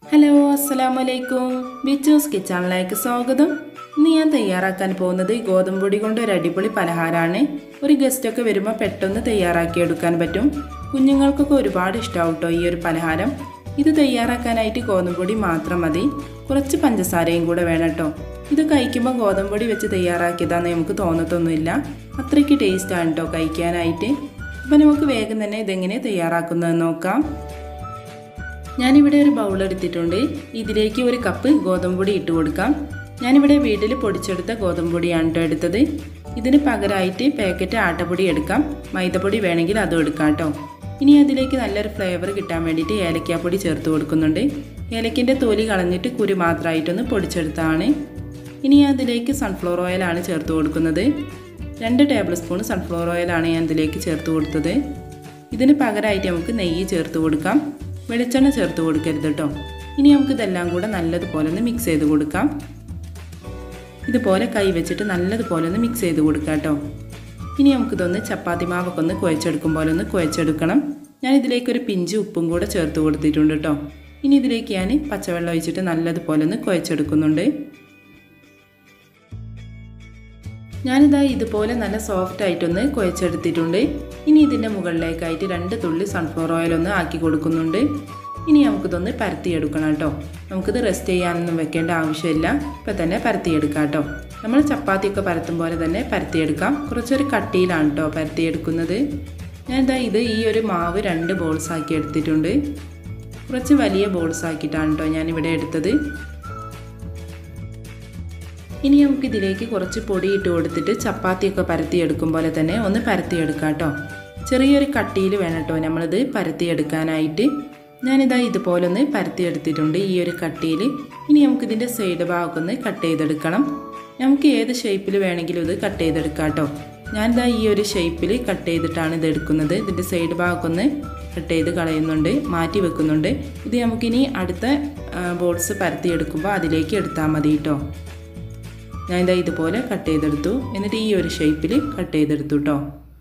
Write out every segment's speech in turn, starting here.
hello അസ്സലാമലൈക്കും ബിച്ചൂസ് കിച്ചണിലേക്ക് സ്വാഗതം ഇന്ന് ഞാൻ തയ്യാറാക്കാൻ പോകുന്നത് ഗോതമ്പ് പൊടി കൊണ്ട് ഒരു അടിപൊളി പലഹാരമാണ് ഒരു ഗസ്റ്റൊക്കെ വരുമ്പോൾ പെട്ടെന്ന് തയ്യാറാക്കി എടുക്കാൻ പറ്റും കുഞ്ഞുങ്ങൾക്കൊക്കെ ഒരുപാട് ഇഷ്ടമാവും കേട്ടോ ഈ ഒരു പലഹാരം ഇത് തയ്യാറാക്കാനായിട്ട് ഗോതമ്പ് പൊടി മാത്രം മതി കുറച്ച് പഞ്ചസാരയും കൂടെ വേണം കേട്ടോ ഇത് കഴിക്കുമ്പോൾ ഗോതമ്പ് പൊടി വെച്ച് തയ്യാറാക്കിയതാണെന്ന് നമുക്ക് തോന്നത്തൊന്നുമില്ല അത്രയ്ക്ക് ടേസ്റ്റാണ് കേട്ടോ കഴിക്കാനായിട്ട് അപ്പോൾ നമുക്ക് വേഗം തന്നെ ഇതെങ്ങനെ തയ്യാറാക്കുന്നതെന്ന് നോക്കാം ഞാനിവിടെ ഒരു ബൗൾ എടുത്തിട്ടുണ്ട് ഇതിലേക്ക് ഒരു കപ്പ് ഗോതമ്പ് പൊടി ഇട്ട് കൊടുക്കാം ഞാനിവിടെ വീട്ടിൽ പൊടിച്ചെടുത്ത ഗോതമ്പ് പൊടിയാണ് കേട്ടോ എടുത്തത് ഇതിന് പകരമായിട്ട് പാക്കറ്റ് ആട്ടപ്പൊടി എടുക്കാം മൈദപ്പൊടി വേണമെങ്കിൽ അതും എടുക്കാം കേട്ടോ ഇനി അതിലേക്ക് നല്ലൊരു ഫ്ലേവർ കിട്ടാൻ വേണ്ടിയിട്ട് ഏലക്കാപ്പൊടി ചേർത്ത് കൊടുക്കുന്നുണ്ട് ഏലക്കിൻ്റെ തൊലി കളഞ്ഞിട്ട് കുരു മാത്രമായിട്ടൊന്ന് പൊടിച്ചെടുത്താണ് ഇനി അതിലേക്ക് സൺഫ്ലവർ ഓയിലാണ് ചേർത്ത് കൊടുക്കുന്നത് രണ്ട് ടേബിൾ സ്പൂൺ സൺഫ്ലവർ ഓയിലാണ് ഞാൻ ഇതിലേക്ക് ചേർത്ത് കൊടുത്തത് ഇതിന് പകരമായിട്ട് നമുക്ക് നെയ്യ് ചേർത്ത് കൊടുക്കാം വെളിച്ചെണ്ണ ചേർത്ത് കൊടുക്കരുത് കേട്ടോ ഇനി നമുക്ക് ഇതെല്ലാം കൂടെ നല്ലതുപോലെ ഒന്ന് മിക്സ് ചെയ്ത് കൊടുക്കാം ഇതുപോലെ കൈ വെച്ചിട്ട് നല്ലതുപോലെ ഒന്ന് മിക്സ് ചെയ്ത് കൊടുക്കാം കേട്ടോ ഇനി നമുക്കിതൊന്ന് ചപ്പാത്തി മാവൊക്കെ ഒന്ന് കുഴച്ചെടുക്കും പോലെ ഒന്ന് കുഴച്ചെടുക്കണം ഞാൻ ഇതിലേക്ക് ഒരു പിഞ്ച് ഉപ്പും കൂടെ ചേർത്ത് കൊടുത്തിട്ടുണ്ട് കേട്ടോ ഇനി ഇതിലേക്ക് ഞാൻ പച്ചവെള്ളം ഒഴിച്ചിട്ട് നല്ലതുപോലെ ഒന്ന് കുഴച്ചെടുക്കുന്നുണ്ട് ഞാനിതാ ഇതുപോലെ നല്ല സോഫ്റ്റ് ആയിട്ടൊന്ന് കുഴച്ചെടുത്തിട്ടുണ്ട് ഇനി ഇതിൻ്റെ മുകളിലേക്കായിട്ട് രണ്ട് തുള്ളി സൺഫ്ലവർ ഓയിൽ ഒന്ന് ആക്കി കൊടുക്കുന്നുണ്ട് ഇനി നമുക്കിതൊന്ന് പരത്തിയെടുക്കണം കേട്ടോ നമുക്കിത് റെസ്റ്റ് ചെയ്യാനൊന്നും വെക്കേണ്ട ആവശ്യമില്ല ഇപ്പം തന്നെ പരത്തിയെടുക്കാം കേട്ടോ നമ്മൾ ചപ്പാത്തിയൊക്കെ പരത്തും പോലെ തന്നെ പരത്തിയെടുക്കാം കുറച്ചൊരു കട്ടിയിലാണ് കേട്ടോ പരത്തിയെടുക്കുന്നത് ഞാനിതാ ഇത് ഈ ഒരു മാവ് രണ്ട് ബോൾസ് ആക്കി എടുത്തിട്ടുണ്ട് കുറച്ച് വലിയ ബോൾസ് ആക്കിയിട്ടാണ് കേട്ടോ ഞാനിവിടെ എടുത്തത് ഇനി നമുക്ക് ഇതിലേക്ക് കുറച്ച് പൊടി ഇട്ട് കൊടുത്തിട്ട് ചപ്പാത്തിയൊക്കെ പരത്തിയെടുക്കും പോലെ തന്നെ ഒന്ന് പരത്തിയെടുക്കാം കേട്ടോ ചെറിയൊരു കട്ടിയിൽ വേണം കേട്ടോ നമ്മളിത് പരത്തിയെടുക്കാനായിട്ട് ഞാനിതാ ഇതുപോലെ ഒന്ന് പരത്തിയെടുത്തിട്ടുണ്ട് ഈ ഒരു കട്ടിയിൽ ഇനി നമുക്കിതിൻ്റെ സൈഡ് ഭാഗമൊക്കെ ഒന്ന് കട്ട് ചെയ്തെടുക്കണം നമുക്ക് ഏത് ഷേപ്പിൽ വേണമെങ്കിലും ഇത് കട്ട് ചെയ്തെടുക്കാം കേട്ടോ ഞാനിതാ ഈ ഒരു ഷേപ്പിൽ കട്ട് ചെയ്തിട്ടാണ് ഇത് എടുക്കുന്നത് ഇതിൻ്റെ സൈഡ് ഭാഗമൊക്കെ ഒന്ന് കട്ട് ചെയ്ത് കളയുന്നുണ്ട് മാറ്റി വെക്കുന്നുണ്ട് ഇത് നമുക്കിനി അടുത്ത ബോൾസ് പരത്തിയെടുക്കുമ്പോൾ അതിലേക്ക് എടുത്താൽ മതി കേട്ടോ ഞാൻ ഇതാ ഇതുപോലെ കട്ട് ചെയ്തെടുത്തു എന്നിട്ട് ഈ ഒരു ഷേപ്പിൽ കട്ട് ചെയ്തെടുത്തു കേട്ടോ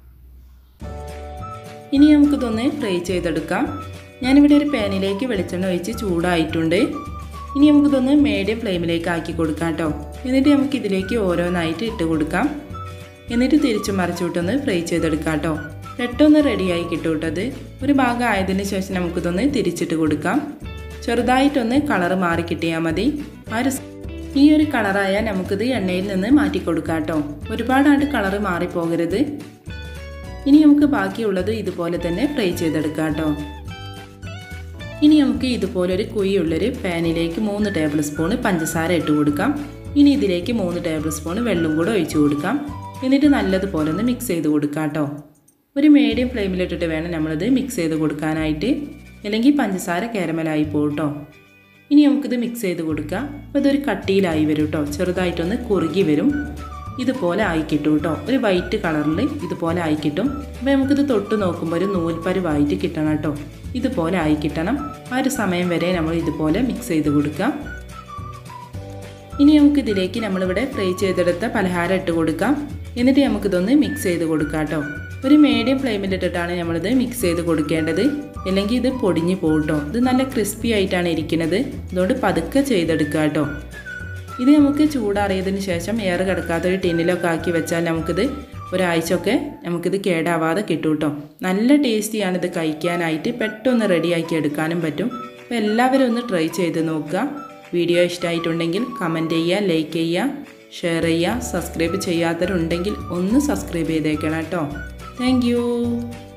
ഇനി നമുക്കിതൊന്ന് ഫ്രൈ ചെയ്തെടുക്കാം ഞാനിവിടെ ഒരു പാനിലേക്ക് വെളിച്ചെണ്ണ ഒഴിച്ച് ചൂടായിട്ടുണ്ട് ഇനി നമുക്കിതൊന്ന് മീഡിയം ഫ്ലെയിമിലേക്ക് ആക്കി കൊടുക്കാം കേട്ടോ എന്നിട്ട് നമുക്ക് ഇതിലേക്ക് ഓരോന്നായിട്ട് ഇട്ട് കൊടുക്കാം എന്നിട്ട് തിരിച്ചു മറിച്ചുവിട്ടൊന്ന് ഫ്രൈ ചെയ്തെടുക്കാം കേട്ടോ പെട്ടെന്ന് റെഡിയായി കിട്ടും കേട്ടത് ഒരു ഭാഗം ആയതിനു ശേഷം നമുക്കിതൊന്ന് തിരിച്ചിട്ട് കൊടുക്കാം ചെറുതായിട്ടൊന്ന് കളറ് മാറി കിട്ടിയാൽ മതി ആ ഒരു ഈ ഒരു കളറായാൽ നമുക്കിത് എണ്ണയിൽ നിന്ന് മാറ്റി കൊടുക്കാം കേട്ടോ ഒരുപാടായിട്ട് കളറ് മാറിപ്പോകരുത് ഇനി നമുക്ക് ബാക്കിയുള്ളത് ഇതുപോലെ തന്നെ ഫ്രൈ ചെയ്തെടുക്കാം കേട്ടോ ഇനി നമുക്ക് ഇതുപോലൊരു കുഴിയുള്ളൊരു പാനിലേക്ക് മൂന്ന് ടേബിൾ സ്പൂൺ പഞ്ചസാര ഇട്ട് കൊടുക്കാം ഇനി ഇതിലേക്ക് മൂന്ന് ടേബിൾ സ്പൂൺ വെള്ളം കൂടെ ഒഴിച്ചു കൊടുക്കാം എന്നിട്ട് നല്ലതുപോലെ ഒന്ന് മിക്സ് ചെയ്ത് കൊടുക്കാം കേട്ടോ ഒരു മീഡിയം ഫ്ലെയിമിലിട്ടിട്ട് വേണം നമ്മളിത് മിക്സ് ചെയ്ത് കൊടുക്കാനായിട്ട് അല്ലെങ്കിൽ പഞ്ചസാര കാരമലായി പോകും കേട്ടോ ഇനി നമുക്കിത് മിക്സ് ചെയ്ത് കൊടുക്കാം അപ്പോൾ ഇതൊരു കട്ടിയിലായി വരും കേട്ടോ ചെറുതായിട്ടൊന്ന് കുറുകി വരും ഇതുപോലെ ആയി കിട്ടും കേട്ടോ ഒരു വൈറ്റ് കളറിൽ ഇതുപോലെ ആയി കിട്ടും അപ്പോൾ നമുക്കിത് തൊട്ട് നോക്കുമ്പോൾ ഒരു നൂൽപ്പരുവായിട്ട് കിട്ടണം കേട്ടോ ഇതുപോലെ ആയി കിട്ടണം ആ ഒരു സമയം വരെ നമ്മൾ ഇതുപോലെ മിക്സ് ചെയ്ത് കൊടുക്കാം ഇനി നമുക്ക് ഇതിലേക്ക് നമ്മളിവിടെ ഫ്രൈ ചെയ്തെടുത്ത പലഹാരം ഇട്ട് കൊടുക്കാം എന്നിട്ട് നമുക്കിതൊന്ന് മിക്സ് ചെയ്ത് കൊടുക്കാം കേട്ടോ ഒരു മീഡിയം ഫ്ലെയിമിലിട്ടിട്ടാണ് നമ്മളിത് മിക്സ് ചെയ്ത് കൊടുക്കേണ്ടത് അല്ലെങ്കിൽ ഇത് പൊടിഞ്ഞ് പോകട്ടോ ഇത് നല്ല ക്രിസ്പി ആയിട്ടാണ് ഇരിക്കുന്നത് അതുകൊണ്ട് പതുക്കെ ചെയ്തെടുക്കുക കേട്ടോ ഇത് നമുക്ക് ചൂടാറിയതിന് ശേഷം എയർ കിടക്കാത്ത ഒരു ടിന്നിലൊക്കെ ആക്കി വെച്ചാൽ നമുക്കിത് ഒരാഴ്ചയൊക്കെ നമുക്കിത് കേടാവാതെ കിട്ടും കേട്ടോ നല്ല ടേസ്റ്റിയാണ് ഇത് കഴിക്കാനായിട്ട് പെട്ടെന്ന് റെഡിയാക്കി എടുക്കാനും പറ്റും അപ്പോൾ എല്ലാവരും ഒന്ന് ട്രൈ ചെയ്ത് നോക്കുക വീഡിയോ ഇഷ്ടമായിട്ടുണ്ടെങ്കിൽ കമൻറ്റ് ചെയ്യുക ലൈക്ക് ചെയ്യുക ഷെയർ ചെയ്യുക സബ്സ്ക്രൈബ് ചെയ്യാത്തവരുണ്ടെങ്കിൽ ഒന്ന് സബ്സ്ക്രൈബ് ചെയ്തേക്കണം കേട്ടോ താങ്ക്